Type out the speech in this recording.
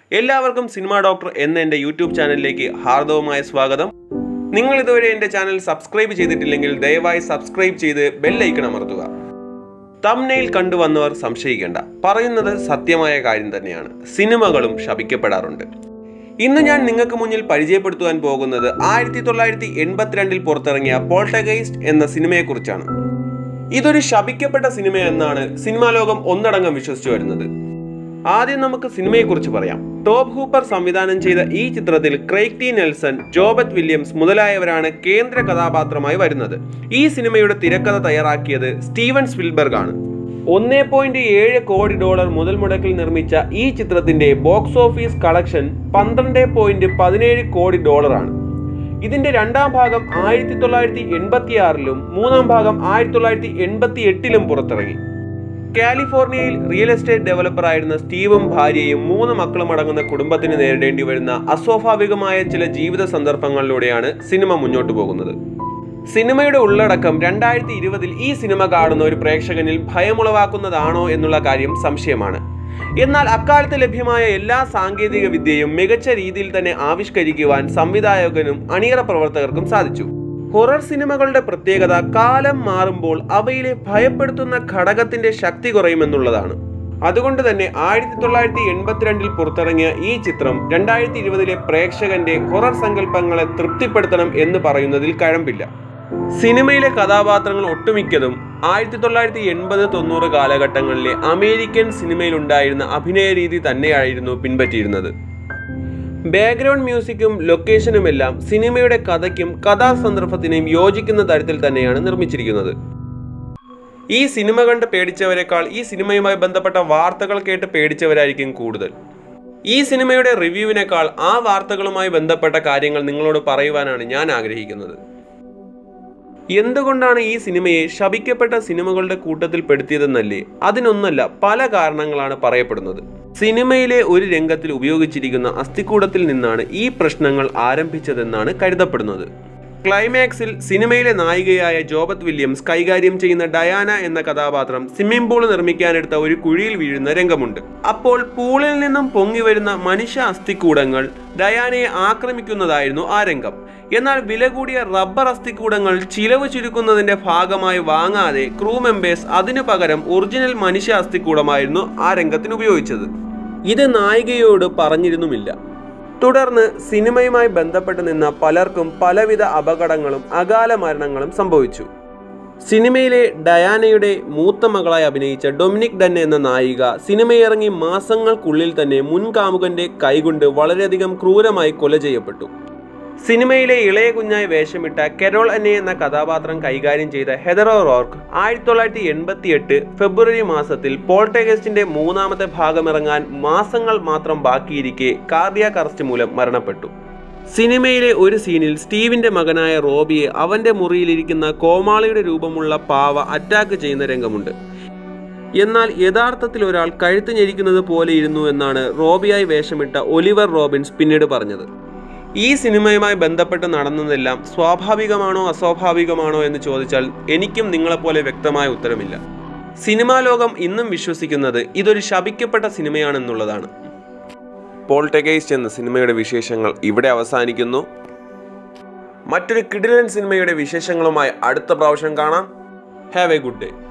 എല്ലാവർക്കും cinema doctor എന്ന എൻ്റെ യൂട്യൂബ് ചാനലിലേക്ക് ഹാർദവമായ സ്വാഗതം നിങ്ങൾ ഇതുവരെ എൻ്റെ ചാനൽ സബ്സ്ക്രൈബ് ചെയ്തിട്ടില്ലെങ്കിൽ ദയവായി സബ്സ്ക്രൈബ് ചെയ്ത് ബെല്ലൈക്കൺ അമർത്തുക തംനെയിൽ കണ്ടുവന്നവർ സംശയിക്കേണ്ട പറയുന്നത് സത്യമായ കാര്യം തന്നെയാണ് സിനിമകളും ശപിക്കപ്പെടാറുണ്ട് ഇന്ന് ഞാൻ നിങ്ങൾക്ക് മുന്നിൽ പരിചയപ്പെടുത്തുവാൻ പോകുന്നത് ആയിരത്തി തൊള്ളായിരത്തി എൺപത്തിരണ്ടിൽ പുറത്തിറങ്ങിയ പോൾട്ടഗൈസ്റ്റ് എന്ന സിനിമയെക്കുറിച്ചാണ് ഇതൊരു ശപിക്കപ്പെട്ട സിനിമ എന്നാണ് സിനിമാ ലോകം ഒന്നടങ്കം വിശ്വസിച്ചു വരുന്നത് ആദ്യം നമുക്ക് സിനിമയെക്കുറിച്ച് പറയാം ടോപ്പ് ഹൂപ്പർ സംവിധാനം ചെയ്ത ഈ ചിത്രത്തിൽ Craig T Nelson JoBeth Williams മുതലായവരാണ് കേന്ദ്ര കഥാപാത്രമായി വരുന്നത് ഈ സിനിമയുടെ തിരക്കഥ തയ്യാറാക്കിയത് സ്റ്റീവൻ സ്പിൽബർഗ് ആണ് ഒന്നേ പോയിന്റ് ഏഴ് കോടി ഡോളർ മുതൽ മുടക്കിൽ നിർമ്മിച്ച ഈ ചിത്രത്തിന്റെ ബോക്സ് ഓഫീസ് കളക്ഷൻ പന്ത്രണ്ട് പോയിന്റ് പതിനേഴ് കോടി ഡോളറാണ് ഇതിന്റെ രണ്ടാം ഭാഗം ആയിരത്തി തൊള്ളായിരത്തി എൺപത്തി ആറിലും മൂന്നാം ഭാഗം ആയിരത്തി തൊള്ളായിരത്തി എൺപത്തി എട്ടിലും പുറത്തിറങ്ങി കാലിഫോർണിയയിൽ റിയൽ എസ്റ്റേറ്റ് ഡെവലപ്പർ ആയിരുന്ന സ്റ്റീവും ഭാര്യയും മൂന്ന് മക്കളും അടങ്ങുന്ന കുടുംബത്തിന് നേരിടേണ്ടി വരുന്ന അസ്വാഭാവികമായ ചില ജീവിത സന്ദർഭങ്ങളിലൂടെയാണ് സിനിമ മുന്നോട്ട് പോകുന്നത് സിനിമയുടെ ഉള്ളടക്കം രണ്ടായിരത്തി ഇരുപതിൽ ഈ സിനിമ കാണുന്ന ഒരു പ്രേക്ഷകനിൽ ഭയമുളവാക്കുന്നതാണോ എന്നുള്ള കാര്യം സംശയമാണ് എന്നാൽ അക്കാലത്ത് ലഭ്യമായ എല്ലാ സാങ്കേതിക വിദ്യയും മികച്ച രീതിയിൽ തന്നെ ആവിഷ്കരിക്കുവാൻ സംവിധായകനും അണിയറ പ്രവർത്തകർക്കും സാധിച്ചു ഹൊറർ സിനിമകളുടെ പ്രത്യേകത കാലം മാറുമ്പോൾ അവയിലെ ഭയപ്പെടുത്തുന്ന ഘടകത്തിന്റെ ശക്തി കുറയുമെന്നുള്ളതാണ് അതുകൊണ്ട് തന്നെ ആയിരത്തി തൊള്ളായിരത്തി എൺപത്തിരണ്ടിൽ പുറത്തിറങ്ങിയ ഈ ചിത്രം രണ്ടായിരത്തി ഇരുപതിലെ പ്രേക്ഷകന്റെ ഹൊറർ സങ്കല്പങ്ങളെ തൃപ്തിപ്പെടുത്തണം എന്ന് പറയുന്നതിൽ കഴമ്പില്ല സിനിമയിലെ കഥാപാത്രങ്ങൾ ഒട്ടുമിക്കതും ആയിരത്തി തൊള്ളായിരത്തി എൺപത് തൊണ്ണൂറ് കാലഘട്ടങ്ങളിലെ അമേരിക്കൻ സിനിമയിൽ ഉണ്ടായിരുന്ന അഭിനയ രീതി തന്നെയായിരുന്നു പിൻപറ്റിയിരുന്നത് ബാക്ക്ഗ്രൗണ്ട് മ്യൂസിക്കും ലൊക്കേഷനുമെല്ലാം സിനിമയുടെ കഥയ്ക്കും കഥാസന്ദർഭത്തിനെയും യോജിക്കുന്ന തരത്തിൽ തന്നെയാണ് നിർമ്മിച്ചിരിക്കുന്നത് ഈ സിനിമ കണ്ട് പേടിച്ചവരെക്കാൾ ഈ സിനിമയുമായി ബന്ധപ്പെട്ട വാർത്തകൾ കേട്ട് പേടിച്ചവരായിരിക്കും കൂടുതൽ ഈ സിനിമയുടെ റിവ്യൂവിനേക്കാൾ ആ വാർത്തകളുമായി ബന്ധപ്പെട്ട കാര്യങ്ങൾ നിങ്ങളോട് പറയുവാനാണ് ഞാൻ ആഗ്രഹിക്കുന്നത് എന്തുകൊണ്ടാണ് ഈ സിനിമയെ ശപിക്കപ്പെട്ട സിനിമകളുടെ കൂട്ടത്തിൽ പെടുത്തിയതെന്നല്ലേ അതിനൊന്നല്ല പല കാരണങ്ങളാണ് പറയപ്പെടുന്നത് സിനിമയിലെ ഒരു രംഗത്തിൽ ഉപയോഗിച്ചിരിക്കുന്ന അസ്ഥിക്കൂടത്തിൽ നിന്നാണ് ഈ പ്രശ്നങ്ങൾ ആരംഭിച്ചതെന്നാണ് കരുതപ്പെടുന്നത് ക്ലൈമാക്സിൽ സിനിമയിലെ നായികയായ ജോബത്ത് വില്യംസ് കൈകാര്യം ചെയ്യുന്ന ഡയാന എന്ന കഥാപാത്രം സ്വിമ്മിംഗ് പൂൾ നിർമ്മിക്കാനെടുത്ത ഒരു കുഴിയിൽ വീഴുന്ന രംഗമുണ്ട് അപ്പോൾ പൂളിൽ നിന്നും പൊങ്ങി വരുന്ന മനുഷ്യ അസ്ഥിക്കൂടങ്ങൾ ഡയാനയെ ആക്രമിക്കുന്നതായിരുന്നു ആ രംഗം എന്നാൽ വില കൂടിയ റബ്ബർ അസ്ഥിക്കൂടങ്ങൾ ചിലവ് ചുരുക്കുന്നതിന്റെ ഭാഗമായി വാങ്ങാതെ ക്രൂ മെമ്പേഴ്സ് അതിനു പകരം ഒറിജിനൽ മനുഷ്യ അസ്ഥിക്കൂടമായിരുന്നു ആ രംഗത്തിന് ഉപയോഗിച്ചത് ഇത് നായികയോട് പറഞ്ഞിരുന്നുമില്ല തുടർന്ന് സിനിമയുമായി ബന്ധപ്പെട്ട് നിന്ന പലർക്കും പലവിധ അപകടങ്ങളും അകാല മരണങ്ങളും സംഭവിച്ചു സിനിമയിലെ ഡയാനയുടെ മൂത്ത മകളായി അഭിനയിച്ച ഡൊമിനിക് ഡന്നെ എന്ന നായിക സിനിമയിറങ്ങി മാസങ്ങൾക്കുള്ളിൽ തന്നെ മുൻകാമുകന്റെ കൈകൊണ്ട് വളരെയധികം ക്രൂരമായി കൊല ചെയ്യപ്പെട്ടു സിനിമയിലെ ഇളയ കുഞ്ഞായി വേഷമിട്ട കെരോൾ അന്നെ എന്ന കഥാപാത്രം കൈകാര്യം ചെയ്ത ഹെദറോ റോർക്ക് ആയിരത്തി തൊള്ളായിരത്തി എൺപത്തി എട്ട് ഫെബ്രുവരി മാസത്തിൽ പോൾട്ടേഗസ്റ്റിന്റെ മൂന്നാമത്തെ ഭാഗമിറങ്ങാൻ മാസങ്ങൾ മാത്രം ബാക്കിയിരിക്കെ കാർഡിയാക് അറസ്റ്റ് മൂലം മരണപ്പെട്ടു സിനിമയിലെ ഒരു സീനിൽ സ്റ്റീവിന്റെ മകനായ റോബിയെ അവന്റെ മുറിയിലിരിക്കുന്ന കോമാളിയുടെ രൂപമുള്ള പാവ അറ്റാക്ക് ചെയ്യുന്ന രംഗമുണ്ട് എന്നാൽ യഥാർത്ഥത്തിൽ ഒരാൾ കഴുത്ത് ഞെരിക്കുന്നത് പോലെ ഇരുന്നു എന്നാണ് റോബിയായി വേഷമിട്ട ഒലിവർ റോബിൻസ് പിന്നീട് പറഞ്ഞത് ഈ സിനിമയുമായി ബന്ധപ്പെട്ട് നടന്നതെല്ലാം സ്വാഭാവികമാണോ അസ്വാഭാവികമാണോ എന്ന് ചോദിച്ചാൽ എനിക്കും നിങ്ങളെപ്പോലെ വ്യക്തമായ ഉത്തരമില്ല സിനിമാ ലോകം ഇന്നും വിശ്വസിക്കുന്നത് ഇതൊരു ശപിക്കപ്പെട്ട സിനിമയാണെന്നുള്ളതാണ് പോൾട്ടഗൈസ്റ്റ് എന്ന സിനിമയുടെ വിശേഷങ്ങൾ ഇവിടെ അവസാനിക്കുന്നു മറ്റൊരു കിടിലൻ സിനിമയുടെ വിശേഷങ്ങളുമായി അടുത്ത പ്രാവശ്യം കാണാം ഹാവ് എ ഗുഡ് ഡേ